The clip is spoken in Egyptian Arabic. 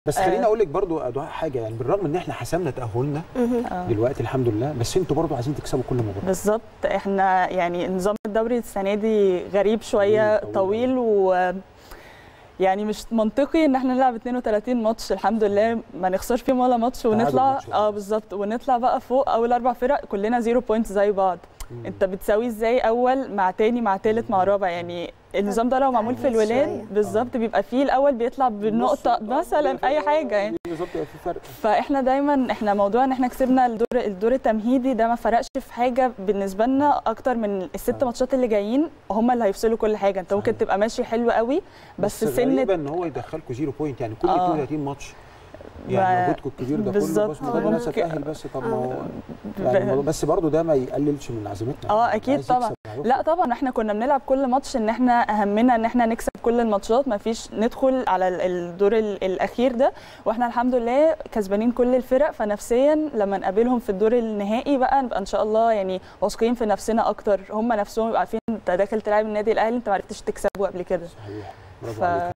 بس خليني اقول لك برضو يا دعاء حاجه يعني بالرغم ان احنا حسمنا تاهلنا آه. دلوقتي الحمد لله بس انتوا برضو عايزين تكسبوا كل مباراه بالظبط احنا يعني نظام الدوري السنه دي غريب شويه طويل، طويل و يعني مش منطقي ان احنا نلعب 32 ماتش الحمد لله ما نخسرش فيهم ولا ماتش ونطلع ماتش واحد. اه بالظبط ونطلع بقى فوق اول اربع فرق كلنا زيرو بوينتس زي بعض مم. انت بتساوي ازاي اول مع تاني مع تالت مع رابع يعني النظام ده لو معمول في تعجيز شوية. الولاد بالظبط بيبقى فيه الاول بيطلع بالنقطه نص- مثلا اي حاجه يعني بالظبط يبقى في فرق فاحنا دايما احنا موضوع ان احنا كسبنا الدور الدور التمهيدي ده ما فرقش في حاجه بالنسبه لنا اكتر من الست آه. ماتشات اللي جايين هم اللي هيفصلوا كل حاجه انت ممكن صحيح. تبقى ماشي حلو قوي بس, بس سنه غريبة ان هو يدخلكم زيرو بوينت يعني كل آه. 32 ماتش يعني ما- مجهودكم الكبير ده كله بالظبط. بس مجرد الناس ممكن- هتأهل بس طب ما هو ب- يعني الموضوع- بس برضه ده ما يقللش من عزيمتنا آه، يعني أكيد عايز طبعاً. يكسب هيخرج. لا طبعا احنا كنا بنلعب كل ماتش ان احنا اهمنا ان احنا نكسب كل الماتشات ما فيش ندخل على ال- الدور ال- الاخير ده واحنا الحمد لله كسبانين كل الفرق فنفسيا لما نقابلهم في الدور النهائي بقى نبقى ان شاء الله يعني واثقين في نفسنا اكتر هم نفسهم يبقوا عارفين انت داخل تلعب النادي الاهلي انت ما عرفتش تكسبه قبل كده صحيح برافو ف- عليك